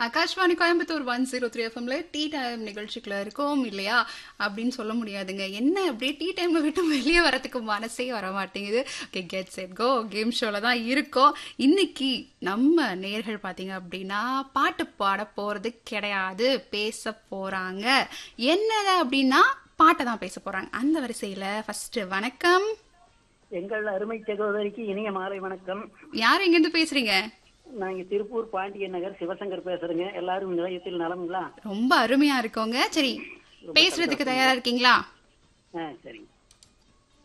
Akashvani Coimbatore one zero three எஃப்எம்ல tea time நிகழ்ச்சிக்குள்ள இருக்கோம் இல்லையா அப்படின்னு சொல்ல முடியாதுங்க என்ன அப்படியே டீ டைம்ல விட்டு வெளியே வரதுக்கு மனசே வர மாட்டேங்குது okay get set go game ஷோல தான் இருக்கோம் இன்னைக்கு நம்ம நேர்கள் பாத்தீங்க அப்படின்னா பாட்டு பாட போறது கிடையாது பேச போறாங்க என்னது அப்படின்னா பாட்டை தான் பேச போறாங்க அந்த வரிசையில ஃபர்ஸ்ட் வணக்கம் எங்கள் அருமை சகோதரிக்கு இனிய மாலை வணக்கம் யார் எங்க இருந்து பேசுறீங்க நான் இங்க திருப்பூர் பாண்டியன் நகர் சிவசங்கர் பேசுறேங்க எல்லாரும் நிலையத்தில் நலமுங்களா ரொம்ப அருமையா இருக்கோங்க சரி பேசுறதுக்கு தயாரா இருக்கீங்களா ஆ சரிங்க